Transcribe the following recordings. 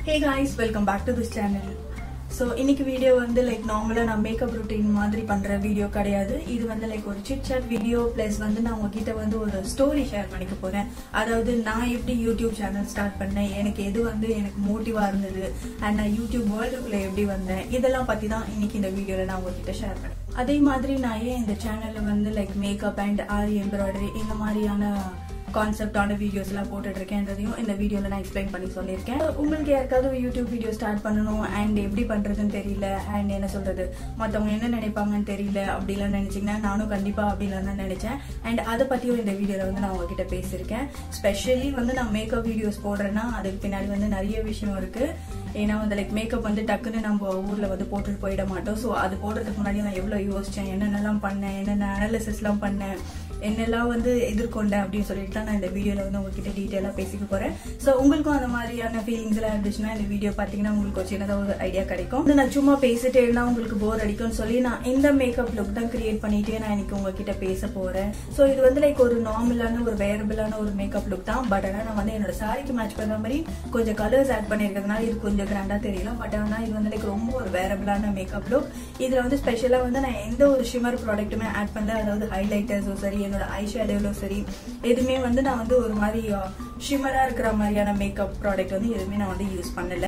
hey guys welcome back to this channel so இன்னைக்கு video வந்து like நார்மலாக நான் மேக்கப் ரொட்டீன் மாதிரி பண்ணுற வீடியோ கிடையாது இது வந்து லைக் ஒரு சிட் சாட் வீடியோ ப்ளஸ் வந்து நான் உங்ககிட்ட வந்து ஒரு ஸ்டோரி ஷேர் பண்ணிக்க போகிறேன் அதாவது நான் எப்படி யூடியூப் சேனல் ஸ்டார்ட் பண்ணேன் எனக்கு எது வந்து எனக்கு மோட்டிவாக இருந்தது அண்ட் நான் யூடியூப் வேர்ல்டுக்குள்ளே எப்படி வந்தேன் இதெல்லாம் பற்றி தான் இன்னைக்கு இந்த வீடியோவில் நான் உங்ககிட்ட ஷேர் பண்ணேன் அதே மாதிரி நான் ஏன் இந்த சேனலில் வந்து like makeup and aari embroidery இந்த மாதிரியான கான்செப்டான வீடியோஸ் எல்லாம் போட்டுட்டு இருக்கேன்றதையும் இந்த வீடியோல நான் எக்ஸ்பிளைன் பண்ணி சொல்லியிருக்கேன் உங்களுக்கு யாருக்காவது யூடியூப் வீடியோ ஸ்டார்ட் பண்ணணும் அண்ட் எப்படி பண்றதுன்னு தெரியல அண்ட் என்ன சொல்றது மத்தவங்க என்ன நினைப்பாங்கன்னு தெரியல அப்படிலாம் நினைச்சீங்கன்னா நானும் கண்டிப்பா அப்படிலாம் தான் நினைச்சேன் அண்ட் அதை பத்தியும் இந்த வீடியோல வந்து நான் உங்ககிட்ட பேசியிருக்கேன் ஸ்பெஷலி வந்து நான் மேக்கப் வீடியோஸ் போடுறேன்னா அதுக்கு பின்னாடி வந்து நிறைய விஷயம் இருக்கு ஏன்னா வந்து லைக் மேக்கப் வந்து டக்குன்னு நம்ம ஊர்ல வந்து போட்டுட்டு போயிட மாட்டோம் ஸோ அது போடுறதுக்கு முன்னாடி நான் எவ்வளவு யோசிச்சேன் என்னென்னலாம் பண்ணேன் என்னென்ன அனாலிசிஸ்லாம் பண்ணேன் என்னெல்லாம் வந்து எதிர்கொண்டேன் அப்படின்னு சொல்லிட்டு தான் நான் இந்த வீடியோல வந்து உங்ககிட்ட டீட்டெயிலாக பேசிக்க போறேன் ஸோ உங்களுக்கும் அந்த மாதிரியான ஃபீலிங்ஸ் எல்லாம் இருந்துச்சுன்னா இந்த வீடியோ பார்த்தீங்கன்னா உங்களுக்கு ஒரு சின்னதாக ஒரு ஐடியா கிடைக்கும் வந்து நான் சும்மா பேசிட்டே இருந்தா உங்களுக்கு போர் அடிக்கும்னு சொல்லி நான் இந்த மேக்கப் லுக் தான் கிரியேட் பண்ணிட்டே நான் இன்னைக்கு உங்ககிட்ட பேச போறேன் ஸோ இது வந்து லைக் ஒரு நார்மலான ஒரு வேரபிளான ஒரு மேக்கப் லுக் தான் பட் ஆனால் நான் வந்து என்னோட சாரிக்கு மேட்ச் பண்ற மாதிரி கொஞ்சம் கலர்ஸ் ஆட் பண்ணியிருக்கிறதுனால இது கொஞ்சம் கிராண்டா தெரியலாம் பட் ஆனால் இது வந்து லைக் ரொம்ப ஒரு வேரபிளான மேக்கப் லுக் இதுல வந்து ஸ்பெஷலா வந்து நான் எந்த ஒரு ஷிமர் ப்ராடக்ட்டுமே ஆட் பண்ணல அதாவது ஹைலைட்டர்ஸும் சரி என்னோட ஐ ஷேடோலும் சரி எதுவுமே வந்து நான் வந்து ஒரு மாதிரி ஷிமரா இருக்கிற மாதிரியான மேக்கப் ப்ராடக்ட் வந்து எதுவுமே நான் வந்து யூஸ் பண்ணல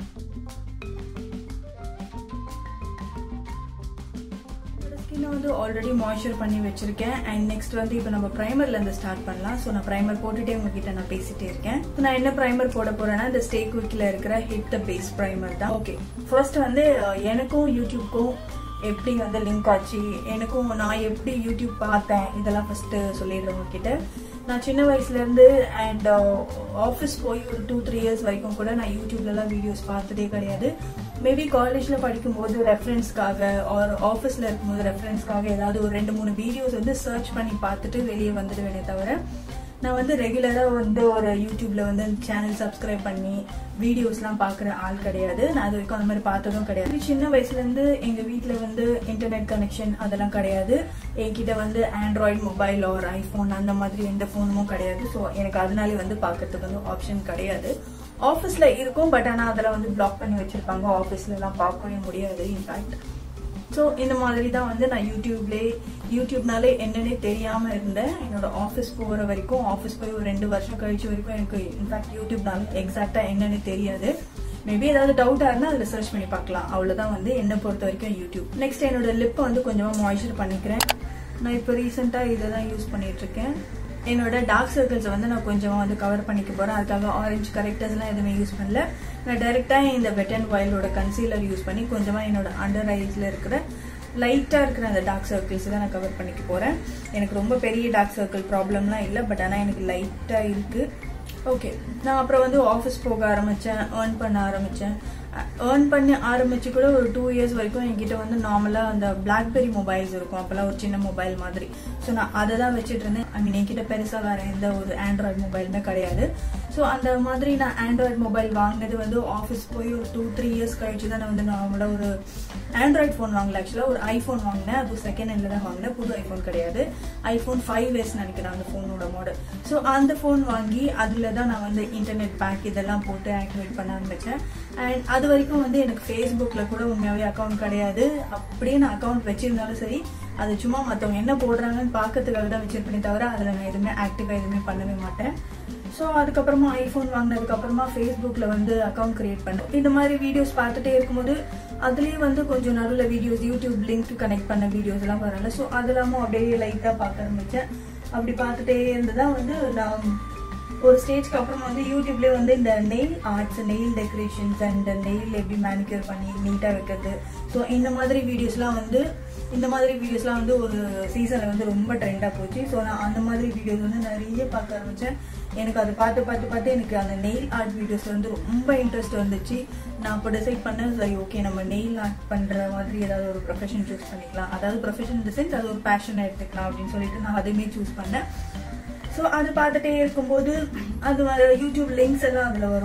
ஸ்கின்னை வந்து ஆல்ரெடி மாய்ஸ்சர் பண்ணி வச்சிருக்கேன் அண்ட் நெக்ஸ்ட் வந்து இப்போ நம்ம ப்ரைமர்ல இருந்து ஸ்டார்ட் பண்ணலாம் ஸோ நான் ப்ரைமர் போட்டுட்டே உங்ககிட்ட நான் பேசிட்டே இருக்கேன் So, நான் என்ன ப்ரைமர் போட போறேன்னா இந்த ஸ்டே குவிக்ல இருக்கிற ஹிட் த பேஸ் ப்ரைமர் தான் ஓகே ஃபர்ஸ்ட் வந்து அஹ், எனக்கும் யூடியூப்க்கும் எப்படி வந்து லிங்க் ஆச்சு எனக்கும் நான் எப்படி யூடியூப் பார்த்தேன் இதெல்லாம் ஃபர்ஸ்ட் சொல்லிடுறேன் உங்ககிட்ட நான் சின்ன வயசுல இருந்து அண்ட் ஆஃபீஸ் போய் ஒரு டூ த்ரீ இயர்ஸ் வரைக்கும் கூட நான் யூடியூப்லலாம் வீடியோஸ் பார்த்ததே கிடையாது மேபி காலேஜ்ல படிக்கும்போது ரெஃபரன்ஸ்க்காக ஆர் ஆஃபீஸ்ல இருக்கும்போது ரெஃபரன்ஸ்க்காக ஏதாவது ஒரு ரெண்டு மூணு வீடியோஸ் வந்து சர்ச் பண்ணி பார்த்துட்டு வெளியே வந்துடுவேனே தவிர நான் வந்து ரெகுலராக வந்து ஒரு யூடியூப்ல வந்து சேனல் சப்ஸ்கிரைப் பண்ணி வீடியோஸ்லாம் பார்க்குற ஆள் கிடையாது நான் அது வரைக்கும் அந்த மாதிரி பார்த்ததும் கிடையாது சின்ன வயசுலேருந்து எங்கள் வீட்டில் வந்து இன்டர்நெட் கனெக்ஷன் அதெல்லாம் கிடையாது என்கிட்ட வந்து ஆண்ட்ராய்டு மொபைல் ஒரு ஐஃபோன் அந்த மாதிரி எந்த ஃபோனும் கிடையாது ஸோ எனக்கு அதனாலே வந்து பார்க்கறதுக்கு வந்து ஆப்ஷன் கிடையாது ஆஃபீஸில் இருக்கும் பட் ஆனால் அதெல்லாம் வந்து பிளாக் பண்ணி வச்சிருப்பாங்க ஆஃபீஸ்லலாம் பார்க்கவே முடியாது இன்ஃபேக்ட் ஸோ இந்த மாதிரி தான் வந்து நான் யூடியூப்லேயே யூடியூப்னாலே என்னன்னே தெரியாம இருந்தேன் என்னோட ஆஃபீஸ் போகிற வரைக்கும் ஆஃபீஸ் போய் ஒரு ரெண்டு வருஷம் கழிச்சு வரைக்கும் எனக்கு இன்ஃபேக்ட் யூடியூப்னால எக்ஸாக்டா என்னன்னு தெரியாது மேபி ஏதாவது டவுட்டா இருந்தா அதுல சர்ச் பண்ணி பார்க்கலாம் அவ்வளவுதான் வந்து என்னை பொறுத்த வரைக்கும் யூடியூப் நெக்ஸ்ட் என்னோட லிப்பை வந்து கொஞ்சமா மாய்ஸ்சர் பண்ணிக்கிறேன் நான் இப்போ ரீசெண்டாக இதை தான் யூஸ் பண்ணிட்டு இருக்கேன் என்னோட டார்க் சர்க்கிள்ஸ் வந்து நான் கொஞ்சமா வந்து கவர் பண்ணிக்க போறேன் அதுக்காக ஆரஞ்சு கரெக்டர்ஸ்லாம் எதுவுமே யூஸ் பண்ணல நான் டைரக்டா இந்த வெட் அண்ட் வைல்டோட கன்சீலர் யூஸ் பண்ணி கொஞ்சமா என்னோட அண்டர் ஐஸ்ல இருக்கிற லைட்டா இருக்கிற அந்த டார்க் சர்க்கிள்ஸ் தான் நான் கவர் பண்ணிக்க போறேன் எனக்கு ரொம்ப பெரிய டார்க் சர்க்கிள் ப்ராப்ளம்லாம் இல்லை பட் ஆனால் எனக்கு லைட்டா இருக்கு ஓகே நான் அப்புறம் வந்து ஆஃபீஸ் போக ஆரம்பிச்சேன் ஏர்ன் பண்ண ஆரம்பிச்சேன் ஏர்ன் பண்ணி ஆரம்பிச்சு கூட ஒரு டூ இயர்ஸ் வரைக்கும் என்கிட்ட வந்து நார்மலாக அந்த பிளாக்பெரி மொபைல்ஸ் இருக்கும் அப்போல்லாம் ஒரு சின்ன மொபைல் மாதிரி ஸோ நான் அதை தான் வச்சுட்டு இருந்தேன் ஐ மீன் என்கிட்ட பெருசாக வேற எந்த ஒரு ஆண்ட்ராய்டு மொபைலுமே கிடையாது ஸோ அந்த மாதிரி நான் ஆண்ட்ராய்டு மொபைல் வாங்கினது வந்து ஆஃபீஸ் போய் ஒரு டூ த்ரீ இயர்ஸ் கழிச்சு தான் நான் வந்து நார்மலாக ஒரு ஆண்ட்ராய்டு ஃபோன் வாங்கல ஆக்சுவலாக ஒரு ஐஃபோன் வாங்கினேன் அது செகண்ட் ஹேண்டில் தான் வாங்கினேன் புது ஐஃபோன் கிடையாது ஐஃபோன் ஃபைவ் எஸ் நினைக்கிறேன் அந்த ஃபோனோட மாடல் ஸோ அந்த ஃபோன் வாங்கி அதில் தான் நான் வந்து இன்டர்நெட் பேக் இதெல்லாம் போட்டு ஆக்டிவேட் பண்ண ஆரம்பித்தேன் அண்ட் அது வரைக்கும் வந்து எனக்கு ஃபேஸ்புக்கில் கூட உண்மையாகவே அக்கௌண்ட் கிடையாது அப்படியே நான் அக்கௌண்ட் வச்சிருந்தாலும் சரி அது சும்மா மற்றவங்க என்ன போடுறாங்கன்னு பார்க்கறதுக்காக தான் வச்சிருப்பேனே தவிர அதில் நான் எதுவுமே ஆக்டிவாக எதுவுமே பண்ணவே மாட்டேன் ஸோ அதுக்கப்புறமா ஐஃபோன் வாங்கினதுக்கு அப்புறமா ஃபேஸ்புக்கில் வந்து அக்கௌண்ட் கிரியேட் பண்ணேன் இந்த மாதிரி வீடியோஸ் பார்த்துட்டே இருக்கும்போது அதுலேயே வந்து கொஞ்சம் நடுவில் வீடியோஸ் யூடியூப் லிங்க் கனெக்ட் பண்ண வீடியோஸ் எல்லாம் வரல ஸோ அதெல்லாமும் அப்படியே லைட்டாக பார்க்க ஆரம்பித்தேன் அப்படி பார்த்துட்டே இருந்துதான் வந்து நான் ஒரு ஸ்டேஜ்க்கு அப்புறம் வந்து யூடியூப்லேயே வந்து இந்த nail arts nail decorations and nail எப்படி மேனிக்யூர் பண்ணி நீட்டாக வைக்கிறது ஸோ இந்த மாதிரி வீடியோஸ்லாம் வந்து இந்த மாதிரி வீடியோஸ்லாம் வந்து ஒரு சீசனில் வந்து ரொம்ப ட்ரெண்டாக போச்சு ஸோ நான் அந்த மாதிரி வீடியோஸ் வந்து நிறைய பார்க்க ஆரம்பித்தேன் எனக்கு அதை பார்த்து பார்த்து பார்த்து எனக்கு அந்த நெயில் ஆர்ட் வீடியோஸ் வந்து ரொம்ப இன்ட்ரெஸ்ட் வந்துச்சு நான் இப்போ டிசைட் பண்ணேன் சரி ஓகே நம்ம நெயில் ஆர்ட் பண்ணுற மாதிரி ஏதாவது ஒரு ப்ரொஃபஷன் சூஸ் பண்ணிக்கலாம் அதாவது ப்ரொஃபஷன் டிசைன்ஸ் அது ஒரு பேஷன் எடுத்துக்கலாம் அப்படின்னு சொல்லிட்டு நான் அதுவுமே சூஸ் பண்ணேன் ஸோ அது பார்த்துட்டே இருக்கும்போது அது வர யூடியூப் லிங்க்ஸ் எல்லாம் அதில் வரும் ஸோ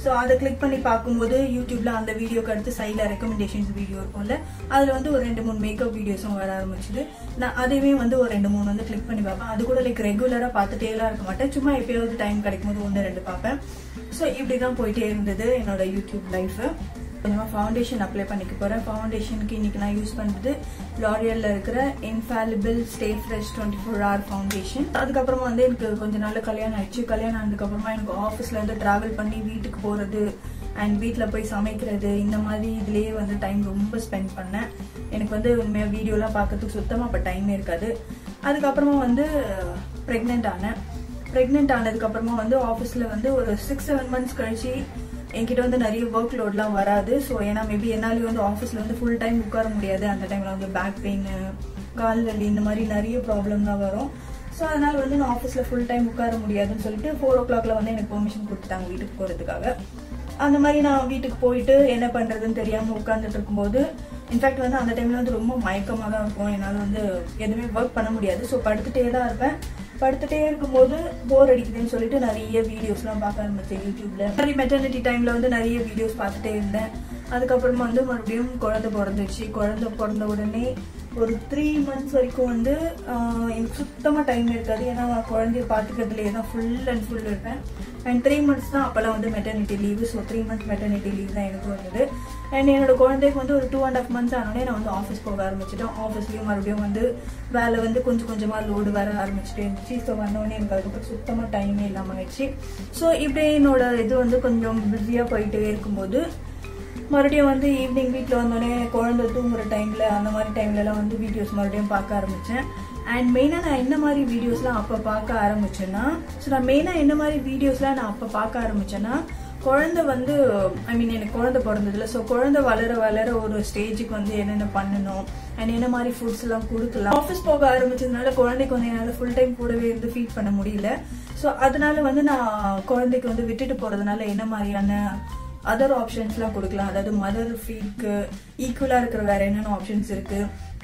ஸோ அதை கிளிக் பண்ணி பார்க்கும்போது யூடியூப்ல அந்த வீடியோக்கு அடுத்து சைடில் ரெக்கமெண்டேஷன்ஸ் வீடியோ இருக்கும்ல அதில் வந்து ஒரு ரெண்டு மூணு மேக்கப் வீடியோஸும் வர ஆரம்பிச்சுது நான் அதையுமே வந்து ஒரு ரெண்டு மூணு வந்து கிளிக் பண்ணி பார்ப்பேன் அது கூட லைக் ரெகுலராக பார்த்துட்டேலாம் இருக்க மாட்டேன் சும்மா எப்பயாவது டைம் கிடைக்கும் போது ஒன்று ரெண்டு பார்ப்பேன் ஸோ இப்படி தான் போயிட்டே இருந்தது என்னோட யூடியூப் லைஃபு கொஞ்சமாக ஃபவுண்டேஷன் அப்ளை பண்ணிக்க போகிறேன் ஃபவுண்டேஷனுக்கு இன்னைக்கு நான் யூஸ் பண்ணுறது லாரியலில் இருக்கிற infallible stay fresh twenty four hour foundation அதுக்கப்புறமா வந்து எனக்கு கொஞ்ச நாள் கல்யாணம் ஆயிடுச்சு கல்யாணம் ஆனதுக்கப்புறமா எனக்கு ஆஃபீஸில் இருந்து ட்ராவல் பண்ணி வீட்டுக்கு போகிறது அண்ட் வீட்டில் போய் சமைக்கிறது இந்த மாதிரி இதுலேயே வந்து டைம் ரொம்ப ஸ்பெண்ட் பண்ணேன் எனக்கு வந்து உண்மையாக வீடியோலாம் பார்க்கறதுக்கு சுத்தமாக இப்போ டைமே இருக்காது அதுக்கப்புறமா வந்து ப்ரெக்னென்ட் ஆனேன் ப்ரெக்னென்ட் ஆனதுக்கப்புறமா வந்து ஆஃபீஸில் வந்து ஒரு சிக்ஸ் செவன் மந்த்ஸ் கழிச்சு என்கிட்ட வந்து நிறைய ஒர்க் லோட்லாம் வராது ஸோ ஏன்னா மேபி என்னாலேயும் வந்து ஆஃபீஸில் வந்து ஃபுல் டைம் உட்கார முடியாது அந்த டைமில் வந்து பேக் பெயின் கால் வலி இந்த மாதிரி நிறைய ப்ராப்ளம்லாம் வரும் ஸோ அதனால வந்து நான் ஆஃபீஸில் ஃபுல் டைம் உட்கார முடியாதுன்னு சொல்லிட்டு ஃபோர் ஓ கிளாக்ல வந்து எனக்கு பெர்மிஷன் கொடுத்துட்டாங்க வீட்டுக்கு போகிறதுக்காக அந்த மாதிரி நான் வீட்டுக்கு போயிட்டு என்ன பண்ணுறதுன்னு தெரியாமல் உட்காந்துட்டு இருக்கும்போது இன்ஃபேக்ட் வந்து அந்த டைமில் வந்து ரொம்ப மயக்கமாக தான் இருக்கும் என்னால் வந்து எதுவுமே ஒர்க் பண்ண முடியாது ஸோ படுத்துட்டே தான் இருப்பேன் படுத்துட்டே இருக்கும்போது போர் அடிக்குதுன்னு சொல்லிட்டு நிறைய வீடியோஸ்லாம் பார்க்க ஆரம்பிச்சேன் யூடியூப்ல மாதிரி மெட்டர்னிட்டி டைம்ல வந்து நிறைய வீடியோஸ் பார்த்துட்டே இருந்தேன் அதுக்கப்புறமா வந்து மறுபடியும் குழந்தை பிறந்துச்சு குழந்தை பிறந்த உடனே ஒரு த்ரீ மந்த்ஸ் வரைக்கும் வந்து ஆஹ், எனக்கு சுத்தமாக டைம் இருக்காது ஏன்னா நான் குழந்தைய பார்த்துக்கிறதுலேயே தான் ஃபுல் அண்ட் ஃபுல் இருப்பேன் அண்ட் த்ரீ மந்த்ஸ் தான் அப்போல்லாம் வந்து maternity leave so three months maternity leave தான் எனக்கு வந்தது அண்ட் என்னோட குழந்தைக்கு வந்து ஒரு டூ அண்ட் ஆஃப் மந்த்ஸ் ஆனோடனே நான் வந்து ஆஃபீஸ் போக ஆரம்பிச்சிட்டேன் ஆஃபீஸ்லேயும் மறுபடியும் வந்து வேலை வந்து கொஞ்சம் கொஞ்சமாக லோடு வர ஆரம்பிச்சுட்டே இருந்துச்சு ஸோ வந்தோடனே எனக்கு அதுக்கப்புறம் சுத்தமாக டைமே இல்லாமல் ஆயிடுச்சு ஸோ இப்படியே என்னோட இது வந்து கொஞ்சம் பிஸியாக போயிட்டே இருக்கும்போது மறுபடியும் வந்து ஈவினிங் வீட்டில் வந்தோடனே குழந்தை தூங்குற டைமில் அந்த மாதிரி டைம்லலாம் வந்து வீடியோஸ் மறுபடியும் பார்க்க ஆரம்பித்தேன் அண்ட் மெயினாக நான் என்ன மாதிரி வீடியோஸ்லாம் அப்போ பார்க்க ஆரம்பிச்சேன்னா ஸோ நான் மெயினாக என்ன மாதிரி வீடியோஸ்லாம் நான் அப்போ பார்க்க ஆரம்பிச்சேன்னா குழந்தை வந்து ஐ மீன் எனக்கு குழந்தை பிறந்ததுல ஸோ குழந்தை வளர வளர ஒரு ஸ்டேஜுக்கு வந்து என்னென்ன பண்ணணும் அண்ட் என்ன மாதிரி ஃபுட்ஸ் எல்லாம் கொடுக்கலாம் ஆஃபீஸ் போக ஆரம்பிச்சதுனால குழந்தைக்கு வந்து என்னால் ஃபுல் டைம் கூடவே இருந்து ஃபீட் பண்ண முடியல ஸோ அதனால வந்து நான் குழந்தைக்கு வந்து விட்டுட்டு போறதுனால என்ன மாதிரியான அதர் ஆப்ஷன்ஸ்லாம் கொடுக்கலாம் அதாவது மதர் ஃபீட்க்கு ஈக்குவலாக இருக்கிற வேற என்னென்ன ஆப்ஷன்ஸ் இருக்கு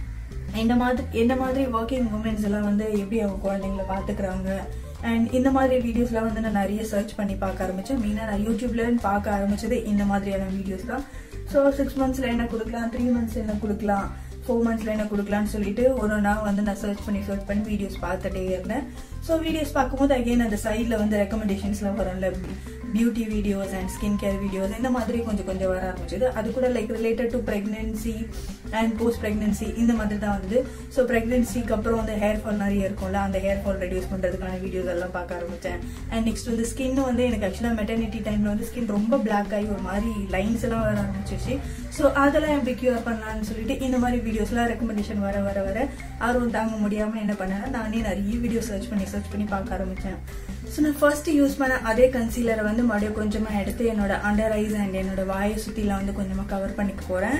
இந்த மாதிரி என்ன மாதிரி ஒர்க்கிங் உமன்ஸ் எல்லாம் வந்து எப்படி அவங்க குழந்தைங்கள பார்த்துக்கிறாங்க அண்ட் இந்த மாதிரி வீடியோஸ்லாம் வந்து நான் நிறைய சர்ச் பண்ணி பார்க்க ஆரம்பிச்சேன் மெயினாக நான் யூடியூப்ல பார்க்க ஆரம்பிச்சது இந்த மாதிரியான வீடியோஸ் தான் ஸோ சிக்ஸ் மந்த்ஸில் என்ன கொடுக்கலாம் த்ரீ மந்த்ஸ் என்ன கொடுக்கலாம் ஃபோர் மந்த்ஸில் என்ன கொடுக்கலாம்னு சொல்லிட்டு ஒரு நாள் வந்து நான் சர்ச் பண்ணி சர்ச் பண்ணி வீடியோஸ் பார்த்துட்டே இருந்தேன் ஸோ வீடியோஸ் பார்க்கும்போது அகைன் அந்த சைடில் வந்து ரெக்கமெண்டேஷன்ஸ்லாம் வரும்ல beauty videos and skin care videos இந்த மாதிரி கொஞ்சம் கொஞ்சம் வர ஆரம்பிச்சது அது கூட like related to pregnancy and post pregnancy இந்த மாதிரி தான் வந்து ஸோ ப்ரெக்னென்சிக்கு அப்புறம் வந்து ஹேர் ஃபால் நிறைய இருக்கும்ல அந்த ஹேர் ஃபால் ரெடியூஸ் பண்ணுறதுக்கான வீடியோஸ் எல்லாம் பார்க்க ஆரம்பித்தேன் அண்ட் நெக்ஸ்ட் வந்து ஸ்கின் வந்து எனக்கு ஆக்சுவலாக மெட்டர்னிட்டி டைமில் வந்து ஸ்கின் ரொம்ப பிளாக் ஆகி ஒரு மாதிரி லைன்ஸ் எல்லாம் வர ஆரம்பிச்சிச்சு ஸோ அதெல்லாம் எப்படி கியூர் பண்ணலாம்னு சொல்லிட்டு இந்த மாதிரி வீடியோஸ்லாம் ரெக்கமெண்டேஷன் வர வர வர ஆர்வம் தாங்க முடியாமல் என்ன பண்ணேன்னா நானே நிறைய வீடியோ சர்ச் பண்ணி சர்ச் பண்ணி பார்க்க ஆரம்பித்தேன் ஸோ நான் ஃபர்ஸ்ட் யூஸ் பண்ண அதே கன்சீலரை வந்து மறுபடியும் கொஞ்சமாக எடுத்து என்னோட அண்டர் ஐஸ் அண்ட் என்னோட வாயை சுற்றிலாம் வந்து கொஞ்சமாக கவர் பண்ணிக்க போகிறேன்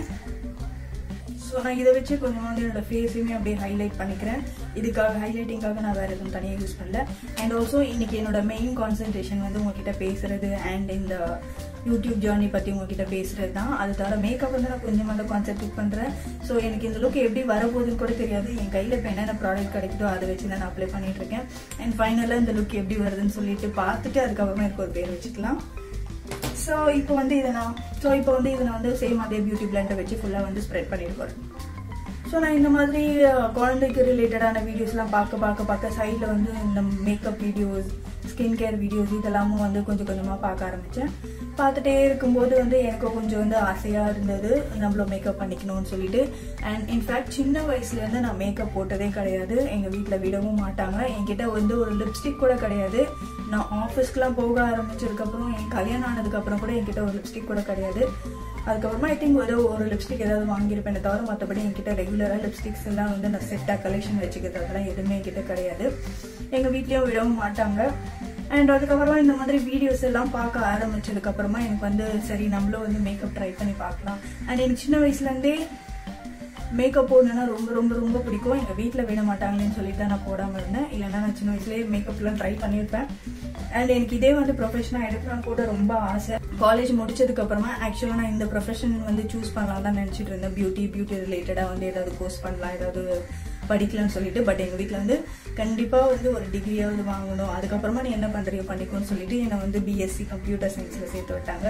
ஸோ நான் இதை வச்சு கொஞ்சமாக வந்து என்னோட ஃபேஸையுமே அப்படியே ஹைலைட் பண்ணிக்கிறேன் இதுக்காக ஹைலைட்டிங்காக நான் வேறு எதுவும் தனியாக யூஸ் பண்ணல அண்ட் ஆல்சோ இன்னைக்கு என்னோட மெயின் கான்சன்ட்ரேஷன் வந்து உங்ககிட்ட பேசுறது அண்ட் இந்த யூடியூப் ஜேர்னி பற்றி உங்ககிட்ட பேசுறது தான் அது தவிர மேக்கப் வந்து நான் கொஞ்சமாக தான் கான்சென்ட்ரேட் பண்ணுறேன் ஸோ எனக்கு இந்த லுக் எப்படி வரப்போகுதுன்னு கூட தெரியாது என் கையில் இப்போ என்னென்ன ப்ராடக்ட் கிடைக்குதோ அதை வச்சு தான் நான் அப்ளை பண்ணிட்டு இருக்கேன் அண்ட் ஃபைனலாக இந்த லுக் எப்படி வருதுன்னு சொல்லிட்டு பார்த்துட்டு அதுக்கப்புறமா எனக்கு ஒரு பேர் வச்சுக்கலாம் ஸோ இப்போ வந்து இதை நான் ஸோ இப்போ வந்து இதை நான் வந்து சேம் அதே பியூட்டி பிளான்ட்டை வச்சு ஃபுல்லாக வந்து ஸ்ப்ரெட் பண்ணிட்டு போகிறேன் ஸோ நான் இந்த மாதிரி அஹ், குழந்தைக்கு ரிலேட்டடான வீடியோஸ்லாம் பார்க்க பார்க்க பார்க்க சைடில் வந்து இந்த makeup videos skin care videos இதெல்லாமும் வந்து கொஞ்சம் கொஞ்சமாக பார்க்க ஆரம்பித்தேன் பார்த்துட்டே இருக்கும்போது வந்து எனக்கு கொஞ்சம் வந்து ஆசையாக இருந்தது நம்மள மேக்கப் பண்ணிக்கணும்னு சொல்லிட்டு அண்ட் இன்ஃபேக்ட் சின்ன வயசுலேருந்து நான் மேக்கப் போட்டதே கிடையாது எங்கள் வீட்டில் விடவும் மாட்டாங்க என்கிட்ட வந்து ஒரு லிப்ஸ்டிக் கூட கிடையாது நான் ஆஃபீஸ்க்குலாம் போக ஆரம்பிச்சதுக்கப்புறம் என் கல்யாணம் ஆனதுக்கப்புறம் கூட என்கிட்ட ஒரு லிப்ஸ்டிக் கூட கிடையாது அதுக்கப்புறமா ஐ திங்க் ஏதோ ஒரு லிப்ஸ்டிக் ஏதாவது வாங்கியிருப்பேனே தவிர மற்றபடி என்கிட்ட ரெகுலராக லிப்ஸ்டிக்ஸ் எல்லாம் வந்து நான் செட்டாக கலெக்ஷன் வச்சுக்கிறது அதெல்லாம் எதுவுமே என்கிட்ட கிடையாது எங்கள் வீட்லேயும் விடவும் மாட்டாங்க அண்ட் அதுக்கப்புறமா இந்த மாதிரி வீடியோஸ் எல்லாம் பார்க்க ஆரம்பிச்சதுக்கு அப்புறமா எனக்கு வந்து சரி நம்மளும் வந்து மேக்கப் ட்ரை பண்ணி பார்க்கலாம் அண்ட் எனக்கு சின்ன வயசுலேருந்தே மேக்கப் போடணும்னா ரொம்ப ரொம்ப ரொம்ப பிடிக்கும் எங்கள் வீட்டில் விட மாட்டாங்களேன்னு சொல்லிட்டு தான் நான் போடாமல் இருந்தேன் இல்லைன்னா நான் சின்ன வயசுலேயே மேக்கப்லாம் ட்ரை பண்ணியிருப்பேன் அண்ட் எனக்கு இதே வந்து ப்ரொஃபஷனாக எடுக்கணும்னு கூட ரொம்ப ஆசை காலேஜ் முடிச்சதுக்கு அப்புறமா ஆக்சுவலாக நான் இந்த ப்ரொஃபஷன் வந்து சூஸ் பண்ணலாம் தான் நினச்சிட்டு இருந்தேன் பியூட்டி பியூட்டி ரிலேட்டடாக வந்து ஏதாவது கோர்ஸ் பண்ணலாம் ஏதாவது படிக்கலன்னு சொல்லிட்டு பட் எங்கள் வீட்டில் வந்து கண்டிப்பாக வந்து ஒரு டிகிரியாவது வாங்கணும் அதுக்கப்புறமா நீ என்ன பண்ணுறியோ பண்ணிக்கோன்னு சொல்லிட்டு என்னை வந்து பிஎஸ்சி கம்ப்யூட்டர் சயின்ஸில் சேர்த்து விட்டாங்க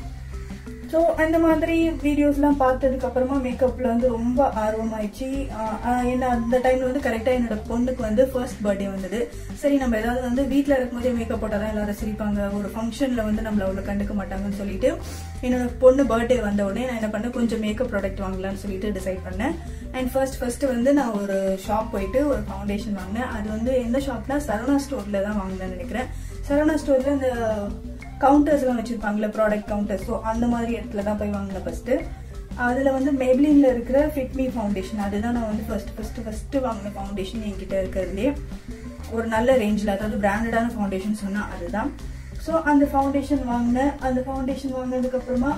ஸோ அந்த மாதிரி வீடியோஸ்லாம் பார்த்ததுக்கு அப்புறமா மேக்கப்ல வந்து ரொம்ப ஆர்வமாயிடுச்சு ஆஹ் ஆஹ் என்ன அந்த டைம்ல வந்து கரெக்டாக என்னோட பொண்ணுக்கு வந்து ஃபர்ஸ்ட் பர்த்டே வந்தது சரி நம்ம ஏதாவது வந்து வீட்டில் இருக்கும்போதே மேக்கப் போட்டால் தான் எல்லாரும் சிரிப்பாங்க ஒரு ஃபங்க்ஷனில் வந்து நம்மள அவ்வளோ கண்டுக்க மாட்டாங்கன்னு சொல்லிட்டு என்னோட பொண்ணு பர்த்டே வந்த உடனே நான் என்ன பண்ணேன் கொஞ்சம் மேக்கப் ப்ராடக்ட் வாங்கலாம்னு சொல்லிட்டு டிசைட் பண்ணேன் அண்ட் ஃபர்ஸ்ட் ஃபர்ஸ்ட் வந்து நான் ஒரு ஷாப் போயிட்டு ஒரு ஃபவுண்டேஷன் வாங்கினேன் அது வந்து எந்த ஷாப்னா சரவணா ஸ்டோர்ல தான் வாங்கினேன்னு நினைக்கிறேன் சரவணா ஸ்டோர்ல அந்த கவுண்டர்ஸ்லாம் வச்சிருப்பாங்களே ப்ராடக்ட் கவுண்டர்ஸ் ஸோ அந்த மாதிரி இடத்துல தான் போய் வாங்கினேன் ஃபர்ஸ்ட் அதில் வந்து மெப்ளின்ல இருக்கிற ஃபிட்மி ஃபவுண்டேஷன் அதுதான் நான் வந்து ஃபர்ஸ்ட் ஃபர்ஸ்ட் ஃபர்ஸ்ட் வாங்கின ஃபவுண்டேஷன் என்கிட்ட இருக்கிறதுலே ஒரு நல்ல ரேஞ்சில் அதாவது பிராண்டடான ஃபவுண்டேஷன் சொன்னால் அதுதான் ஸோ அந்த ஃபவுண்டேஷன் வாங்கினேன் அந்த ஃபவுண்டேஷன் வாங்கினதுக்கு அப்புறமா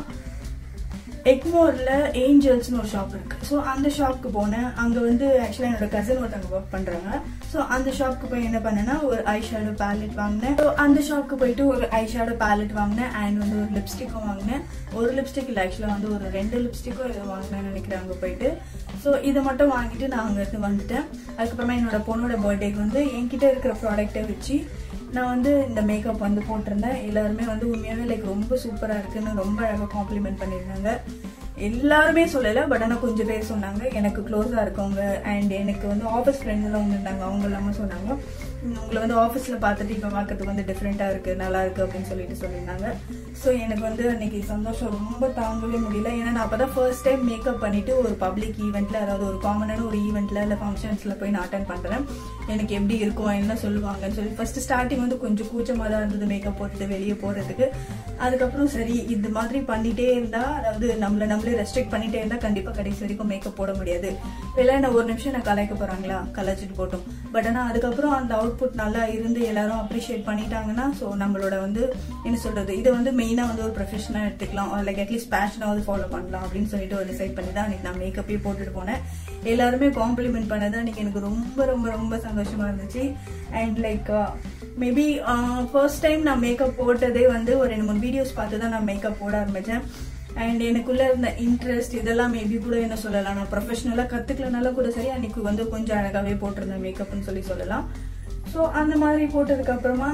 எக்மோர்ல ஏஞ்சல்ஸ்னு ஒரு ஷாப் இருக்கு ஸோ அந்த ஷாப்க்கு போனேன் அங்க வந்து ஆக்சுவலா என்னோட கசின் ஒருத்தவங்க ஒர்க் பண்றாங்க ஸோ அந்த ஷாப்க்கு போய் என்ன பண்ணேன்னா ஒரு ஐ ஷேடோ பேலட் வாங்கினேன் ஸோ அந்த ஷாப்க்கு போயிட்டு ஒரு ஐ ஷேடோ பேலட் வாங்கினேன் அண்ட் வந்து ஒரு லிப்ஸ்டிக்கும் வாங்கினேன் ஒரு லிப்ஸ்டிக் இல்லை ஆக்சுவலா வந்து ஒரு ரெண்டு லிப்ஸ்டிக்கும் இதை வாங்கினேன்னு நினைக்கிறேன் அங்க போயிட்டு ஸோ இதை மட்டும் வாங்கிட்டு நான் அங்க இருந்து வந்துட்டேன் அதுக்கப்புறமா என்னோட பொண்ணோட பர்த்டேக்கு வந்து என்கிட்ட இருக்கிற ப்ராடக்ட்டை வச்சு நான் வந்து இந்த மேக்கப் வந்து போட்டிருந்தேன் எல்லாருமே வந்து உண்மையாகவே லைக் ரொம்ப சூப்பராக இருக்குன்னு ரொம்ப அழகாக காம்ப்ளிமெண்ட் பண்ணியிருந்தாங்க எல்லாருமே சொல்லலை பட் ஆனால் கொஞ்சம் பேர் சொன்னாங்க எனக்கு க்ளோஸாக இருக்கவங்க அண்ட் எனக்கு வந்து ஆஃபீஸ் ஃப்ரெண்ட்ஸ் எல்லாம் வந்திருந்தாங்க அவங்க எல்லாமே சொன்னாங்க "உம், உங்களை வந்து ஆஃபீஸில் பார்த்துட்டு இப்போ பார்க்கறதுக்கு வந்து டிஃப்ரெண்ட்டாக இருக்குது நல்லா இருக்குது அப்படின்னு சொல்லிட்டு சொல்லியிருந்தாங்க ஸோ எனக்கு வந்து அன்னைக்கு சந்தோஷம் ரொம்ப தாங்கவே முடியல ஏன்னா நான் அப்போ தான் ஃபர்ஸ்ட் டைம் மேக்கப் பண்ணிட்டு ஒரு பப்ளிக் ஈவெண்ட்டில் அதாவது ஒரு காமனான ஒரு ஈவெண்ட்டில் இல்லை ஃபங்க்ஷன்ஸில் போய் நான் அட்டன் பண்ணுறேன் எனக்கு எப்படி இருக்கும் என்ன சொல்லுவாங்கன்னு சொல்லி ஃபர்ஸ்ட் ஸ்டார்டிங் வந்து கொஞ்சம் கூச்சமாக தான் இருந்தது மேக்கப் போட்டுட்டு வெளியே போகிறதுக்கு அதுக்கப்புறம் சரி இந்த மாதிரி பண்ணிட்டே இருந்தா அதாவது நம்மள நம்மளே ரெஸ்ட்ரிக்ட் பண்ணிட்டே இருந்தா கண்டிப்பா கடைசி வரைக்கும் மேக்கப் போட முடியாது இல்லை என்ன ஒரு நிமிஷம் நான் கலாய்க்க போறாங்களா கலாய்ச்சிட்டு போட்டோம் பட் ஆனா அதுக்கப்புறம் அந்த அவுட்புட் நல்லா இருந்து எல்லாரும் அப்ரிஷியேட் பண்ணிட்டாங்கன்னா ஸோ நம்மளோட வந்து என்ன சொல்றது இதை வந்து மெயினா வந்து ஒரு ப்ரொஃபஷனாக எடுத்துக்கலாம் லைக் அட்லீஸ்ட் பேஷனாவது ஃபாலோ பண்ணலாம் அப்படின்னு சொல்லிட்டு ஒரு டிசைட் பண்ணி தான் அன்னைக்கு நான் மேக்கப்பே போட்டுட்டு போனேன் எல்லாருமே காம்ப்ளிமெண்ட் பண்ணது அன்னைக்கு எனக்கு ரொம்ப ரொம்ப ரொம்ப சந்தோஷமா இருந்துச்சு and like maybe first time நான் மேக்கப் போட்டதே வந்து ஒரு ரெண்டு மூணு வீடியோஸ் பார்த்து தான் நான் மேக்கப் போட ஆரம்பிச்சேன் அண்ட் எனக்குள்ள இருந்த இன்ட்ரெஸ்ட் இதெல்லாம் மேபி கூட என்ன சொல்லலாம் நான் ப்ரொஃபஷனலாக கற்றுக்கலனால கூட சரி அன்னைக்கு வந்து கொஞ்சம் அழகாகவே போட்டிருந்தேன் மேக்கப்னு சொல்லி சொல்லலாம் ஸோ அந்த மாதிரி போட்டதுக்கு அப்புறமா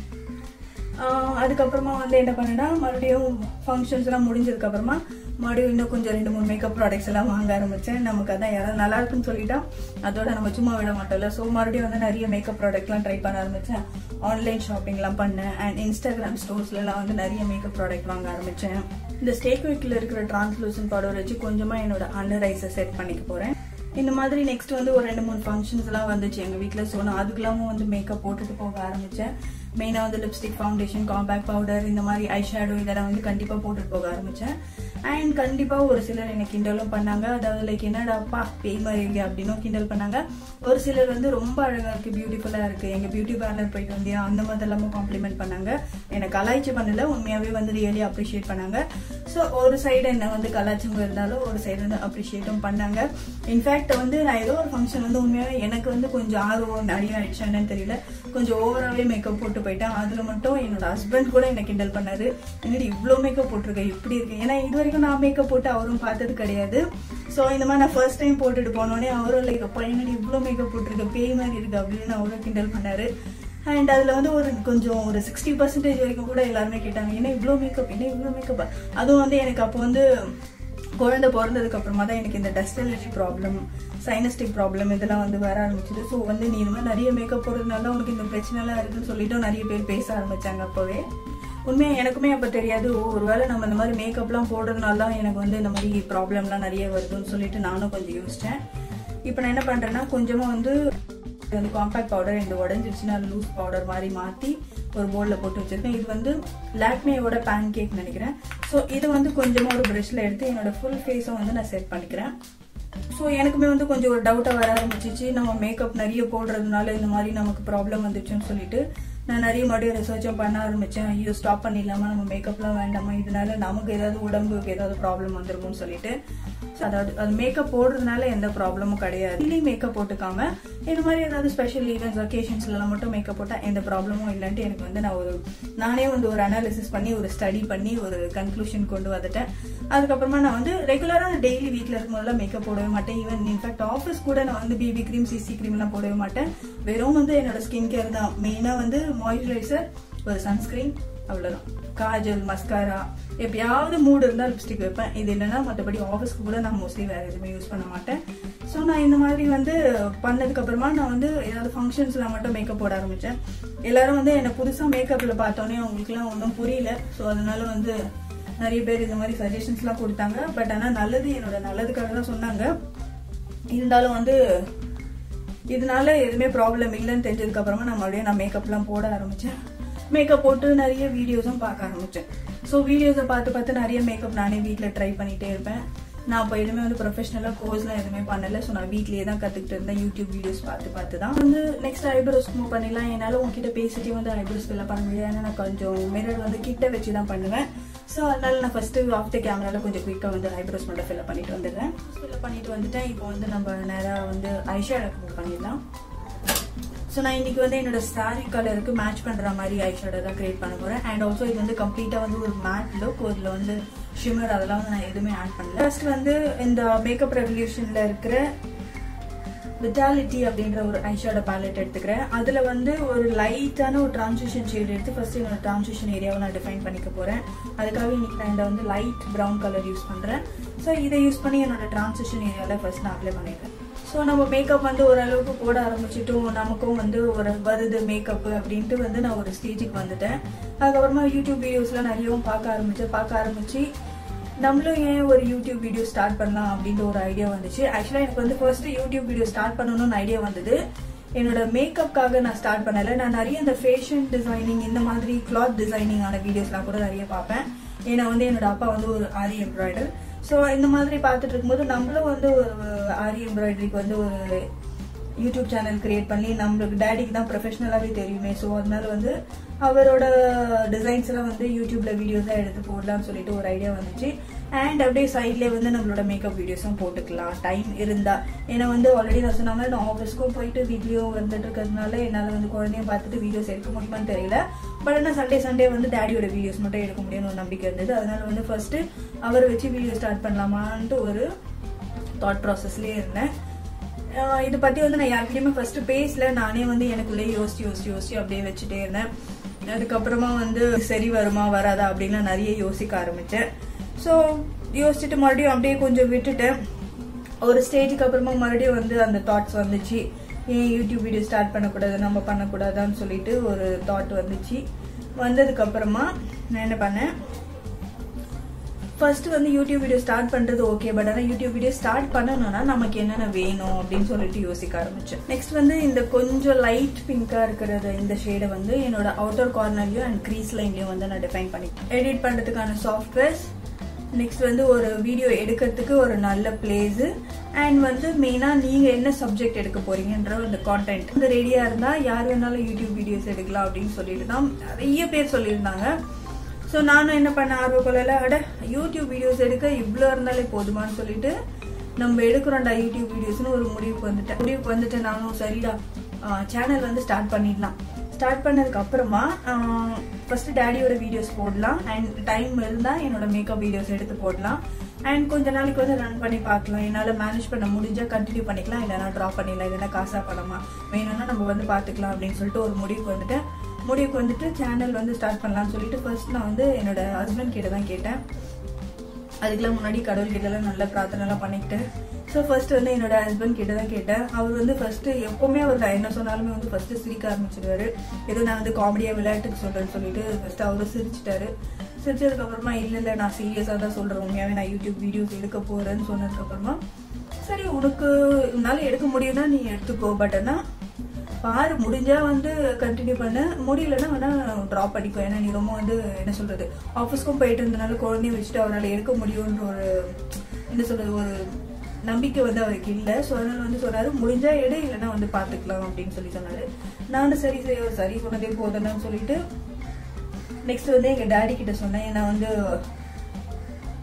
ஆஹ் அதுக்கப்புறமா வந்து என்ன பண்ணேன்னா மறுபடியும் ஃபங்க்ஷன்ஸ் எல்லாம் முடிஞ்சதுக்கு அப்புறமா மறுபடியும் இன்னும் கொஞ்சம் ரெண்டு மூணு மேக்கப் ப்ராடக்ட்ஸ் எல்லாம் வாங்க ஆரம்பிச்சேன் நமக்கு அதான் யாராவது நல்லா இருக்குன்னு சொல்லிட்டா அதோட நம்ம சும்மா விட மாட்டோம்ல ஸோ மறுபடியும் வந்து நிறைய மேக்கப் ப்ராடக்ட்லாம் ட்ரை பண்ண ஆரம்பிச்சேன் ஆன்லைன் ஷாப்பிங்லாம் பண்ணேன் அண்ட் இன்ஸ்டாகிராம் ஸ்டோர்ஸ்லாம் வந்து நிறைய மேக்கப் ப்ராடக்ட் வாங்க ஆரம்பிச்சேன் இந்த ஸ்டேக் வீக்கில் இருக்கிற டிரான்ஸ்லூசன் பவுடர் வச்சு கொஞ்சமா என்னோட அண்டர் ஐஸை செட் பண்ணிக்க போறேன் இந்த மாதிரி நெக்ஸ்ட் வந்து ஒரு ரெண்டு மூணு ஃபங்க்ஷன்ஸ் எல்லாம் வந்துச்சு எங்க வீட்ல ஸோ நான் அதுக்கெல்லாமும் வந்து மேக்கப் போட்டுட்டு போக ஆரம்பிச்சேன் மெயினா வந்து லிப்ஸ்டிக் ஃபவுண்டேஷன் காம்பேக்ட் பவுடர் இந்த மாதிரி ஐ ஷேடோ இதெல்லாம் வந்து கண்டிப்பா போட்டுட்டு போக ஆரம்பிச்சேன் அண்ட் கண்டிப்பா ஒரு சிலர் எனக்கு கிண்டலும் பண்ணாங்க அதாவது லைக் என்னடாப்பா பேய் மாதிரி இருக்கு அப்படின்னும் கிண்டல் பண்ணாங்க ஒரு சிலர் வந்து ரொம்ப அழகா இருக்கு பியூட்டிஃபுல்லா இருக்கு எங்க பியூட்டி பார்லர் போயிட்டு வந்தியா அந்த மாதிரி எல்லாமும் காம்ப்ளிமெண்ட் பண்ணாங்க எனக்கு கலாய்ச்சி பண்ணல உண்மையாவே வந்து ரியலி அப்ரிஷியேட் பண்ணாங்க ஸோ ஒரு சைடு என்ன வந்து கலாச்சவங்க இருந்தாலும் ஒரு சைடு வந்து அப்ரிஷியேட்டும் பண்ணாங்க இன்ஃபேக்ட் வந்து நான் ஏதோ ஒரு ஃபங்க்ஷன் வந்து உண்மையாவே எனக்கு வந்து கொஞ்சம் ஆர்வம் நிறைய ஆயிடுச்சு என்னன்னு தெரியல கொஞ்சம் ஓவராகவே மேக்கப் போட்டு போயிட்டேன் அதுல மட்டும் என்னோட ஹஸ்பண்ட் கூட என்ன கிண்டல் பண்ணாரு என்னடி இவ்வளோ மேக்கப் போட்டிருக்க இப்படி இருக்கு ஏன்னா இது வரைக்கும் நான் மேக்கப் போட்டு அவரும் பார்த்தது கிடையாது ஸோ இந்த மாதிரி நான் ஃபர்ஸ்ட் டைம் போட்டுட்டு போனோடனே அவரும் லைக் அப்பா என்னடி இவ்வளோ மேக்கப் போட்டிருக்க பேய் மாதிரி இருக்கு அப்படின்னு அவரும் கிண்டல் பண்ணாரு அண்ட் அதில் வந்து ஒரு கொஞ்சம் ஒரு சிக்ஸ்டி பர்சன்டேஜ் வரைக்கும் கூட எல்லாருமே கேட்டாங்க என்ன இவ்வளோ மேக்கப் என்ன இவ்வளோ மேக்கப் அதுவும் வந்து எனக்கு அப்போ வந்து குழந்தை பிறந்ததுக்கு அப்புறமா தான் எனக்கு இந்த டஸ்ட் அலர்ஜி ப்ராப்ளம் சைனஸ்டிக் ப்ராப்ளம் இதெல்லாம் வந்து வர ஆரம்பிச்சது ஸோ வந்து நீ இந்த மாதிரி நிறைய மேக்கப் போடுறதுனால உனக்கு இந்த பிரச்சனைலாம் இருக்குன்னு சொல்லிட்டு நிறைய பேர் பேச ஆரம்பிச்சாங்க அப்போவே உண்மையா எனக்குமே அப்போ தெரியாது ஓ ஒருவேளை நம்ம இந்த மாதிரி மேக்கப்லாம் போடுறதுனால தான் எனக்கு வந்து இந்த மாதிரி ப்ராப்ளம்லாம் நிறைய வருதுன்னு சொல்லிட்டு நானும் கொஞ்சம் யோசிச்சேன் இப்போ நான் என்ன பண்றேன்னா கொஞ்சமா வந்து இது வந்து காம்பேக்ட் பவுடர் இந்த உடஞ்சிருச்சுன்னா லூஸ் பவுடர் மாதிரி மாற்றி ஒரு பவுலில் போட்டு வச்சிருக்கேன் இது வந்து லாக்மேயோட பேன் கேக் நினைக்கிறேன் ஸோ இது வந்து கொஞ்சமாக ஒரு ப்ரஷ்ல எடுத்து என்னோட ஃபுல் ஃபேஸும் வந்து நான் செட் பண்ணிக்கிறேன் ஸோ எனக்குமே வந்து கொஞ்சம் ஒரு டவுட்டாக வர ஆரம்பிச்சிச்சு நம்ம மேக்கப் நிறைய போடுறதுனால இந்த மாதிரி நமக்கு ப்ராப்ளம் வந்துச்சுன்னு சொல்லிட்டு நான் நிறைய மறுபடியும் ரிசர்ச்சும் பண்ண ஆரம்பிச்சேன் ஐயோ ஸ்டாப் பண்ணிடலாமா நம்ம மேக்கப்லாம் வேண்டாமா இதனால நமக்கு ஏதாவது உடம்புக்கு ஏதாவது ப்ராப்ளம் வந்துருமோன்னு சொல்லிட்டு அதாவது அது மேக்கப் போடுறதுனால எந்த ப்ராப்ளமும் கிடையாது டெய்லி மேக்கப் போட்டுக்காம இந்த மாதிரி ஏதாவது ஸ்பெஷல் ஈவெண்ட்ஸ் ஒகேஷன்ஸ்லாம் மட்டும் மேக்கப் போட்டா எந்த ப்ராப்ளமும் இல்லைன்ட்டு எனக்கு வந்து நான் ஒரு நானே வந்து ஒரு அனாலிசிஸ் பண்ணி ஒரு ஸ்டடி பண்ணி ஒரு கன்க்ளூஷன் கொண்டு வந்துட்டேன் அதுக்கப்புறமா நான் வந்து ரெகுலரா டெய்லி வீட்ல இருக்கும்போதெல்லாம் மேக்கப் போடவே மாட்டேன் ஈவன் இன்ஃபேக்ட் ஆஃபீஸ் கூட நான் வந்து பிபி கிரீம் சிசி கிரீம் எல்லாம் போடவே மாட்டேன் வெறும் வந்து என்னோட ஸ்கின் கேர் தான் மெயினா வந்து மாய்ஸ்சரைசர் ஒரு சன்ஸ்கிரீன் அவ்வளவுதான் காஜல் மஸ்காரா எப்பயாவது மூடு இருந்தா லிப்ஸ்டிக் வைப்பேன் இது இல்லைன்னா மற்றபடி ஆஃபீஸ்க்கு கூட நான் மோஸ்ட்லி வேற எதுவுமே யூஸ் பண்ண மாட்டேன் ஸோ நான் இந்த மாதிரி வந்து பண்ணதுக்கு அப்புறமா நான் வந்து ஏதாவது ஃபங்க்ஷன்ஸ்ல மட்டும் மேக்கப் போட ஆரம்பிச்சேன் எல்லாரும் வந்து என்ன புதுசா மேக்கப்ல பார்த்தோன்னே அவங்களுக்குலாம் ஒன்றும் புரியல ஸோ அதனால வந்து நிறைய பேர் இந்த மாதிரி சஜஷன்ஸ்லாம் கொடுத்தாங்க பட் ஆனால் நல்லது என்னோட நல்லதுக்காக தான் சொன்னாங்க இருந்தாலும் வந்து இதனால எதுவுமே ப்ராப்ளம் இல்லைன்னு தெரிஞ்சதுக்கு அப்புறமா நான் மறுபடியும் நான் மேக்கப்லாம் போட ஆரம்பிச்சேன் மேக்கப் போட்டு நிறைய வீடியோஸும் பார்க்க ஆரம்பிச்சேன் ஸோ வீடியோஸை பார்த்து பார்த்து நிறைய மேக்கப் நானே வீட்டில் ட்ரை பண்ணிட்டே இருப்பேன் நான் இப்போ எதுவுமே வந்து ப்ரொஃபஷனலாக கோர்ஸ்லாம் எதுவுமே பண்ணல ஸோ நான் வீட்லயே தான் கற்றுக்கிட்டு இருந்தேன் யூடியூப் வீடியோஸ் பார்த்து பார்த்து தான் வந்து நெக்ஸ்ட் ஐப்ரோஸ் மூவ் பண்ணிடலாம் என்னால் உங்ககிட்ட பேசிட்டே வந்து ஐப்ரோஸ் ஃபில்அப் பண்ண முடியாது ஏன்னா நான் கொஞ்சம் மிரர் வந்து கிட்ட வச்சு தான் பண்ணுவேன் ஸோ அதனால நான் ஃபர்ஸ்ட் ஆஃப் த கேமரால கொஞ்சம் குயிக்காக வந்து ஐப்ரோஸ் மட்டும் ஃபில்அப் பண்ணிட்டு வந்துடுறேன் ஃபில்அப் பண்ணிட்டு வந்துட்டேன் இப்போ வந்து நம்ம நேராக வந்து ஐஷேடோ மூவ் பண்ணிடலாம் ஸோ நான் இன்னைக்கு வந்து என்னோட சாரி கலருக்கு மேட்ச் பண்ற மாதிரி ஐஷேடோ தான் கிரியேட் பண்ண போறேன் அண்ட் ஆல்சோ இது வந்து கம்ப்ளீட்டா வந்து ஒரு மேட் லுக் இதுல வந்து ஷிமர் அதெல்லாம் வந்து நான் எதுவுமே ஆட் பண்ணல ஃபர்ஸ்ட் வந்து இந்த மேக்கப் ரெவல்யூஷன்ல இருக்கிற விட்டாலிட்டி அப்படின்ற ஒரு ஐஷேடோ பேலட் எடுத்துக்கிறேன் அதுல வந்து ஒரு லைட்டான ஒரு டிரான்சிஷன் ஷேட் எடுத்து ஃபர்ஸ்ட் என்னோட டிரான்சிஷன் ஏரியாவை நான் டிஃபைன் பண்ணிக்க போறேன் அதுக்காக இன்னைக்கு நான் இந்த வந்து லைட் ப்ரௌன் கலர் யூஸ் பண்றேன் ஸோ இதை யூஸ் பண்ணி என்னோட டிரான்சிஷன் ஏரியாவில் ஃபர்ஸ்ட் நான் அப்ளை பண்ணிடுறேன் ஸோ நம்ம மேக்கப் வந்து ஓரளவுக்கு போட ஆரம்பிச்சிட்டும் நமக்கும் வந்து ஒரு வருது மேக்கப் அப்படின்ட்டு வந்து நான் ஒரு ஸ்டேஜுக்கு வந்துட்டேன் அதுக்கப்புறமா யூடியூப் வீடியோஸ்லாம் நிறையவும் பார்க்க ஆரம்பிச்சேன் பார்க்க ஆரம்பிச்சு நம்மளும் ஏன் ஒரு யூடியூப் வீடியோ ஸ்டார்ட் பண்ணலாம் அப்படின்ற ஒரு ஐடியா வந்துச்சு ஆக்சுவலாக எனக்கு வந்து ஃபர்ஸ்ட் யூடியூப் வீடியோ ஸ்டார்ட் பண்ணணும்னு ஐடியா வந்தது என்னோட மேக்கப்காக நான் ஸ்டார்ட் பண்ணல நான் நிறைய இந்த ஃபேஷன் டிசைனிங் இந்த மாதிரி கிளாத் டிசைனிங் ஆன வீடியோஸ்லாம் கூட நிறைய பார்ப்பேன் ஏன்னா வந்து என்னோட அப்பா வந்து ஒரு ஆரி எம்ப்ராய்டர் ஸோ இந்த மாதிரி பார்த்துட்டு இருக்கும்போது நம்மளும் வந்து ஒரு ஆரி எம்ப்ராய்டரிக்கு வந்து ஒரு யூடியூப் சேனல் கிரியேட் பண்ணி நம்மளுக்கு டேடிக்கு தான் ப்ரொஃபஷனலாகவே தெரியுமே ஸோ அதனால வந்து அவரோட டிசைன்ஸ் எல்லாம் வந்து யூடியூப்ல வீடியோஸாக எடுத்து போடலாம்னு சொல்லிட்டு ஒரு ஐடியா வந்துச்சு அண்ட் அப்படியே சைட்லேயே வந்து நம்மளோட மேக்கப் வீடியோஸும் போட்டுக்கலாம் டைம் இருந்தா ஏன்னா வந்து ஆல்ரெடி நான் சொன்ன மாதிரி நான் ஆஃபீஸ்க்கும் போயிட்டு வீட்லேயும் வந்துட்டு இருக்கிறதுனால என்னால் வந்து குழந்தைய பார்த்துட்டு வீடியோஸ் எடுக்க முடியுமான்னு தெரியல பட் ஆனால் சண்டே சண்டே வந்து டேடியோட வீடியோஸ் மட்டும் எடுக்க முடியும்னு ஒரு நம்பிக்கை இருந்தது அதனால வந்து ஃபர்ஸ்ட் அவரை வச்சு வீடியோ ஸ்டார்ட் பண்ணலாமான்ட்டு ஒரு தாட் ப்ராசஸ்லேயே இருந்தேன் ஆஹ் இதை பத்தி வந்து நான் யார்கிட்டயுமே ஃபர்ஸ்ட் பேசல நானே வந்து எனக்குள்ளே யோசிச்சு யோசிச்சு யோசிச்சு அப்படியே வச்சுட்டே இருந்தேன் அதுக்கப்புறமா வந்து சரி வருமா வராதா அப்படின்னு நிறைய யோசிக்க ஆரம்பிச்சேன் ஸோ யோசிச்சுட்டு மறுபடியும் அப்படியே கொஞ்சம் விட்டுட்டேன் ஒரு ஸ்டேஜுக்கு அப்புறமா மறுபடியும் வந்து அந்த தாட்ஸ் வந்துச்சு ஏன் யூடியூப் வீடியோ ஸ்டார்ட் பண்ணக்கூடாது நம்ம பண்ணக்கூடாதான்னு சொல்லிட்டு ஒரு தாட் வந்துச்சு வந்ததுக்கு அப்புறமா நான் என்ன பண்ணேன் ஃபர்ஸ்ட் வந்து யூடியூப் வீடியோ ஸ்டார்ட் பண்றது ஓகே பட் ஆனால் யூடியூப் வீடியோ ஸ்டார்ட் பண்ணணும்னா நமக்கு என்னென்ன வேணும் அப்படின்னு சொல்லிட்டு யோசிக்க ஆரம்பிச்சேன் நெக்ஸ்ட் வந்து இந்த கொஞ்சம் லைட் பிங்கா இருக்கிறது இந்த ஷேடை வந்து என்னோட அவுட்டர் கார்னர்லயும் அண்ட் க்ரீஸ் லைன்லயும் வந்து நான் டிஃபைன் பண்ணி எடிட் பண்றதுக்கான சாஃப்ட்வேர்ஸ் நெக்ஸ்ட் வந்து ஒரு வீடியோ எடுக்கிறதுக்கு ஒரு நல்ல பிளேஸ் அண்ட் வந்து மெயினா நீங்க என்ன சப்ஜெக்ட் எடுக்க போறீங்கன்ற அந்த கான்டென்ட் வந்து ரெடியா இருந்தா யார் வேணாலும் யூடியூப் வீடியோஸ் எடுக்கலாம் அப்படின்னு சொல்லிட்டு தான் நிறைய பேர் சொல்லியிருந்தாங்க ஸோ நானும் என்ன பண்ண ஆர்வக்கொள்ள அட யூடியூப் வீடியோஸ் எடுக்க இவ்வளோ இருந்தாலே போதுமான்னு சொல்லிட்டு நம்ம எடுக்கிறோம்டா யூடியூப் வீடியோஸ்னு ஒரு முடிவுக்கு வந்துட்டேன் முடிவுக்கு வந்துட்டு நானும் சரிடா சேனல் வந்து ஸ்டார்ட் பண்ணிடலாம் ஸ்டார்ட் பண்ணதுக்கு அப்புறமா ஃபர்ஸ்ட் டேடியோட வீடியோஸ் போடலாம் அண்ட் டைம் இருந்தா என்னோட மேக்கப் வீடியோஸ் எடுத்து போடலாம் அண்ட் கொஞ்ச நாளைக்கு வந்து ரன் பண்ணி பார்க்கலாம் என்னால் மேனேஜ் பண்ண முடிஞ்சா கண்டினியூ பண்ணிக்கலாம் இல்லைனா ட்ராப் பண்ணிடலாம் இல்லைனா காசா பணமா வேணும்னா நம்ம வந்து பார்த்துக்கலாம் அப்படின்னு சொல்லிட்டு ஒரு முடிவுக்கு வந்துட்டேன் முடிவுக்கு வந்துட்டு சேனல் வந்து ஸ்டார்ட் பண்ணலாம்னு சொல்லிட்டு ஃபர்ஸ்ட் நான் வந்து என்னோட ஹஸ்பண்ட் கிட்ட தான் கேட்டேன் அதுக்கெல்லாம் முன்னாடி கடவுள் கிட்டலாம் நல்ல பிரார்த்தனைலாம் பண்ணிக்கிட்டேன் ஸோ ஃபர்ஸ்ட் வந்து என்னோட ஹஸ்பண்ட் கிட்ட தான் கேட்டேன் அவர் வந்து ஃபர்ஸ்ட் எப்பவுமே அவர் நான் என்ன சொன்னாலுமே வந்து ஃபர்ஸ்ட் சிரிக்க ஆரம்பிச்சிருவாரு ஏதோ நான் வந்து காமெடியா விளையாட்டுக்கு சொல்றேன்னு சொல்லிட்டு ஃபர்ஸ்ட் அவரும் சிரிச்சிட்டாரு சிரிச்சதுக்கு அப்புறமா இல்ல இல்ல நான் சீரியஸா தான் சொல்றேன் உண்மையாவே நான் யூடியூப் வீடியோஸ் எடுக்க போறேன்னு சொன்னதுக்கு அப்புறமா சரி உனக்கு உன்னால எடுக்க முடியும்னா நீ எடுத்துக்கோ பட் ஆனா பாரு முடிஞ்சா வந்து கண்டினியூ பண்ண முடியலன்னா வேணா ட்ராப் பண்ணிக்கோ ஏன்னா நீ ரொம்ப வந்து என்ன சொல்றது ஆஃபீஸ்க்கும் போயிட்டு இருந்தனால குழந்தைய வச்சுட்டு அவரால் எடுக்க முடியும்ன்ற ஒரு என்ன சொல்றது ஒரு நம்பிக்கை வந்து அவருக்கு இல்லை ஸோ அதனால வந்து சொன்னாரு முடிஞ்சா எடு இல்லைன்னா வந்து பார்த்துக்கலாம் அப்படின்னு சொல்லி சொன்னாரு நானும் சரி சரி அவர் சரி சொன்னதே போதுன்னு சொல்லிட்டு நெக்ஸ்ட் வந்து எங்க டாடி கிட்ட சொன்னேன் ஏன்னா வந்து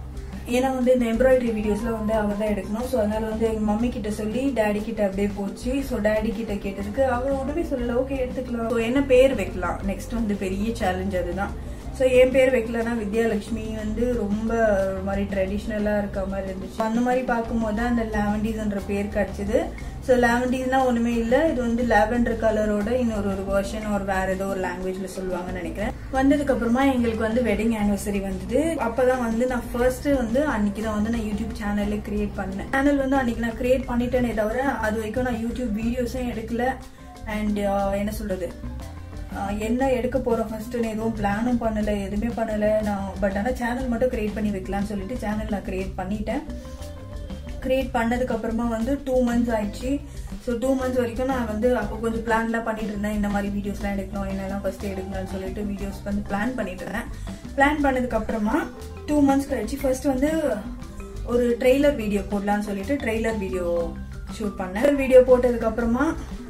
ஏன்னா வந்து இந்த எம்ப்ராய்டரி வீடியோஸ்லாம் வந்து அவர் தான் எடுக்கணும் ஸோ அதனால வந்து எங்க மம்மி கிட்ட சொல்லி டேடி கிட்ட அப்படியே போச்சு ஸோ டேடி கிட்ட கேட்டதுக்கு அவர் உடனே சொல்லல ஓகே எடுத்துக்கலாம் ஸோ என்ன பேர் வைக்கலாம் நெக்ஸ்ட் வந்து பெரிய சேலஞ்ச் அதுதான் ஸோ என் பேர் வைக்கலன்னா வித்யாலட்சுமி வந்து ரொம்ப ஒரு மாதிரி ட்ரெடிஷ்னலாக இருக்க மாதிரி இருந்துச்சு அந்த மாதிரி பார்க்கும்போது தான் அந்த லாவண்டீஸ்ன்ற பேர் கிடச்சிது ஸோ லாவண்டீஸ்னா ஒன்றுமே இல்லை இது வந்து லாவெண்டர் கலரோட இன்னொரு ஒரு வெர்ஷன் ஒரு வேற ஏதோ ஒரு லாங்குவேஜ்ல சொல்லுவாங்கன்னு நினைக்கிறேன் வந்ததுக்கு அப்புறமா எங்களுக்கு வந்து வெட்டிங் ஆனிவர்சரி வந்தது அப்பதான் வந்து நான் ஃபர்ஸ்ட் வந்து அன்னைக்கு தான் வந்து நான் யூடியூப் சேனல்ல கிரியேட் பண்ணேன் சேனல் வந்து அன்னைக்கு நான் கிரியேட் பண்ணிட்டேனே தவிர அது வரைக்கும் நான் யூடியூப் வீடியோஸும் எடுக்கல அண்ட் என்ன சொல்றது ஆஹ் என்ன எடுக்க போறோம் ஃபர்ஸ்ட்னு எதுவும் பிளானும் பண்ணல எதுவுமே பண்ணல நான் பட் ஆனால் சேனல் மட்டும் கிரியேட் பண்ணி வைக்கலாம்னு சொல்லிட்டு சேனல் நான் கிரியேட் பண்ணிட்டேன் கிரியேட் பண்ணதுக்கு அப்புறமா வந்து டூ மந்த்ஸ் ஆயிடுச்சு ஸோ டூ மந்த்ஸ் வரைக்கும் நான் வந்து அப்போ கொஞ்சம் பிளான்லாம் பண்ணிட்டு இருந்தேன் இந்த மாதிரி வீடியோஸ்லாம் எடுக்கணும் என்னெல்லாம் ஃபர்ஸ்ட் எடுக்கணும்னு சொல்லிட்டு வீடியோஸ் வந்து பிளான் பண்ணிட்டு இருந்தேன் பிளான் பண்ணதுக்கு அப்புறமா டூ மந்த்ஸ் கழிச்சு ஃபர்ஸ்ட் வந்து ஒரு ட்ரெய்லர் வீடியோ போடலாம்னு சொல்லிட்டு ட்ரெய்லர் வீடியோ ஷூட் பண்ணேன் வீடியோ போட்டதுக்கு அப்புறமா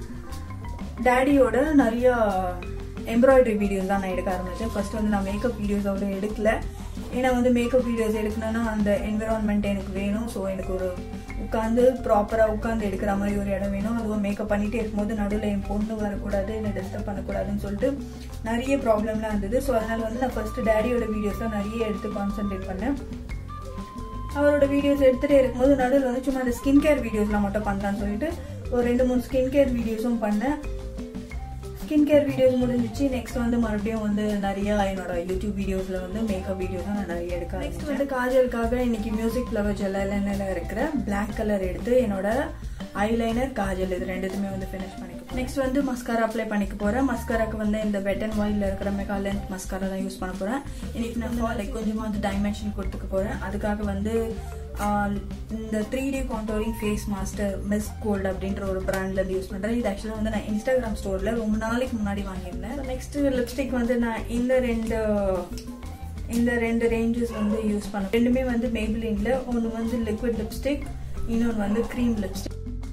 டேடியோட நிறைய எம்ப்ராய்டரி வீடியோஸ் தான் நான் எடுக்க ஆரம்பிச்சேன் ஃபர்ஸ்ட் வந்து நான் மேக்கப் வீடியோஸ் அவ்வளோ எடுக்கல ஏன்னா வந்து மேக்கப் வீடியோஸ் எடுக்கணும்னா அந்த என்விரான்மெண்ட் எனக்கு வேணும் ஸோ எனக்கு ஒரு உட்காந்து ப்ராப்பராக உட்காந்து எடுக்கிற மாதிரி ஒரு இடம் வேணும் அதுவும் மேக்கப் பண்ணிட்டே இருக்கும்போது நடுவில் என் பொண்ணு வரக்கூடாது என்னை டிஸ்டர்ப் பண்ணக்கூடாதுன்னு சொல்லிட்டு நிறைய ப்ராப்ளம்லாம் இருந்தது ஸோ அதனால வந்து நான் ஃபர்ஸ்ட் டேடியோட வீடியோஸ் தான் நிறைய எடுத்து கான்சென்ட்ரேட் பண்ணேன் அவரோட வீடியோஸ் எடுத்துகிட்டே இருக்கும்போது நடுவில் வந்து சும்மா அந்த ஸ்கின் கேர் வீடியோஸ்லாம் மட்டும் பண்ணலான்னு சொல்லிட்டு ஒரு ரெண்டு மூணு ஸ்கின் கேர் வீடியோஸும் பண்ணேன் ஸ்கின் கேர் வீடியோஸ் முடிஞ்சிச்சு நெக்ஸ்ட் வந்து மறுபடியும் வந்து நிறைய என்னோட யூடியூப் வீடியோஸ்ல வந்து மேக்கப் வீடியோஸ் நான் நிறைய எடுக்க நெக்ஸ்ட் வந்து காஜலுக்காக இன்னைக்கு மியூசிக் ஃப்ளவர் ஜெல்லல இருக்கிற Black கலர் எடுத்து என்னோட ஐலைனர் காஜல் இது ரெண்டுத்துமே வந்து ஃபினிஷ் பண்ணிக்க நெக்ஸ்ட் வந்து மஸ்காரா அப்ளை பண்ணிக்க போறேன் மஸ்காராக்கு வந்து இந்த வெட் அண்ட் ஒயிட்ல இருக்கிற மெகா லென்த் மஸ்காரா தான் யூஸ் பண்ண போறேன் இன்னைக்கு நான் லைக் கொஞ்சமா வந்து டைமென்ஷன் கொடுத்துக்க போறேன் அதுக்காக வந்து ஆஹ் இந்த three D contouring face master Miss Gold அப்படின்ற ஒரு பிராண்ட்ல இருந்து யூஸ் பண்றேன் இது ஆக்சுவலாக வந்து நான் இன்ஸ்டாகிராம் ஸ்டோர்ல ரொம்ப நாளைக்கு முன்னாடி வாங்கியிருந்தேன் நெக்ஸ்ட் லிப்ஸ்டிக் வந்து நான் இந்த ரெண்டு இந்த ரெண்டு ரேஞ்சஸ் வந்து யூஸ் பண்ணேன் ரெண்டுமே வந்து மேபிளின்ல ஒன்று வந்து லிக்விட் லிப்ஸ்டிக் இன்னொன்று வந்து க்ரீம் லிப்ஸ்டிக்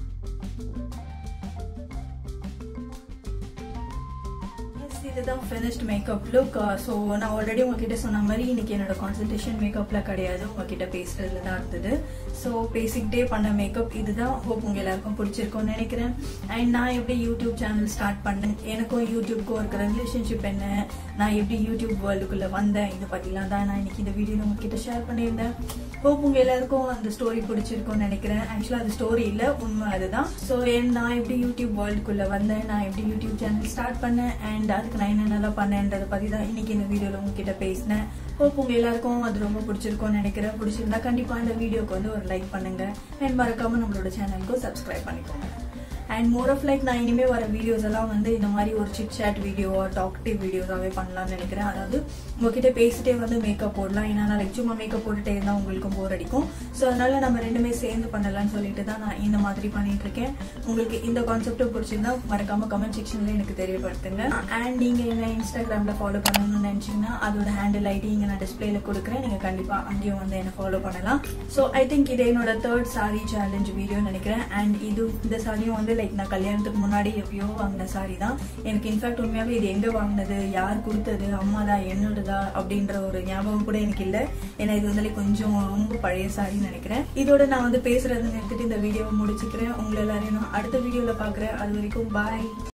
இதுதான் ஃபினிஷ்ட் மேக்கப் லுக் ஸோ நான் ஆல்ரெடி உங்ககிட்ட சொன்ன மாதிரி இன்னைக்கு என்னோட கான்சன்ட்ரேஷன் மேக்கப்ல கிடையாது உங்ககிட்ட பேசுறதுல தான் இருந்தது ஸோ பேசிக்கிட்டே பண்ண மேக்கப் இதுதான் ஹோப் உங்க எல்லாருக்கும் பிடிச்சிருக்கும்னு நினைக்கிறேன் அண்ட் நான் எப்படி யூடியூப் சேனல் ஸ்டார்ட் பண்ணேன் எனக்கும் யூடியூப்க்கும் இருக்கிற ரிலேஷன்ஷிப் என்ன நான் எப்படி யூடியூப் வேர்ல்டுக்குள்ள வந்தேன் இதை பத்திலாம் தான் நான் இன்னைக்கு இந்த வீடியோ உங்ககிட்ட ஷேர் பண்ணியிருந்தேன் ஹோப் உங்க எல்லாருக்கும் அந்த ஸ்டோரி பிடிச்சிருக்கும்னு நினைக்கிறேன் ஆக்சுவலா அது ஸ்டோரி இல்ல உண்மை அதுதான் ஸோ நான் எப்படி யூடியூப் வேர்ல்டுக்குள்ள வந்தேன் நான் எப்படி யூடியூப் சேனல் ஸ்டார்ட் பண்ணேன் அண்ட் அதுக்கு நான் என்னென்னலாம் பண்ணேன்றதை பத்தி தான் இன்னைக்கு இந்த வீடியோல உங்ககிட்ட பேசினேன் ஹோப் உங்க எல்லாருக்கும் அது ரொம்ப பிடிச்சிருக்கும்னு நினைக்கிறேன் பிடிச்சிருந்தா கண்டிப்பா இந்த வீடியோக்கு வந்து ஒரு லைக் பண்ணுங்க அண்ட் மறக்காம நம்மளோட சேனலுக்கும் சப்ஸ்கிரைப் பண்ணிக்கோங்க அண்ட் மோர் ஆஃப் லைக் நான் இனிமே வர வீடியோஸ் எல்லாம் வந்து இந்த மாதிரி ஒரு சிட் சாட் வீடியோ டாக்டிவ் வீடியோஸாவே பண்ணலாம்னு நினைக்கிறேன் அதாவது உங்ககிட்ட பேசிட்டே வந்து மேக்கப் போடலாம் ஏன்னா நான் like சும்மா மேக்கப் போட்டுட்டே இருந்தா உங்களுக்கும் போர் அடிக்கும் ஸோ அதனால நம்ம ரெண்டுமே சேர்ந்து பண்ணலாம்னு சொல்லிட்டு தான் நான் இந்த மாதிரி பண்ணிட்டு இருக்கேன் உங்களுக்கு இந்த கான்செப்டும் பிடிச்சிருந்தா மறக்காம கமெண்ட் செக்ஷன்ல எனக்கு தெரியப்படுத்துங்க அண்ட் நீங்க என்ன இன்ஸ்டாகிராம்ல ஃபாலோ பண்ணணும்னு நினைச்சீங்கன்னா அதோட ஹேண்டில் ஐடி இங்க நான் டிஸ்பிளேல கொடுக்குறேன் நீங்க கண்டிப்பா அங்கேயும் வந்து என்ன ஃபாலோ பண்ணலாம் ஸோ ஐ திங்க் இது என்னோட தேர்ட் சாரி சேலஞ்ச் வீடியோ நினைக்கிறேன் அண்ட் இது இந்த சாரியும் வந்து லைக் நான் கல்யாணத்துக்கு முன்னாடி எப்பயோ வாங்கின சாரி தான் எனக்கு இன்ஃபேக்ட் உண்மையாவே இது எங்க வாங்கினது யார் கொடுத்தது அம்மா தான் என்னோடதா அப்படின்ற ஒரு ஞாபகம் கூட எனக்கு இல்லை ஏன்னா இது வந்து like கொஞ்சம் ரொம்ப பழைய சாரின்னு நினைக்கிறேன் இதோட நான் வந்து பேசுறதை நிறுத்திட்டு இந்த வீடியோவை முடிச்சுக்கிறேன் உங்களை எல்லாரையும் நான் அடுத்த வீடியோல பாக்குறேன் அது வரைக்கும் பாய்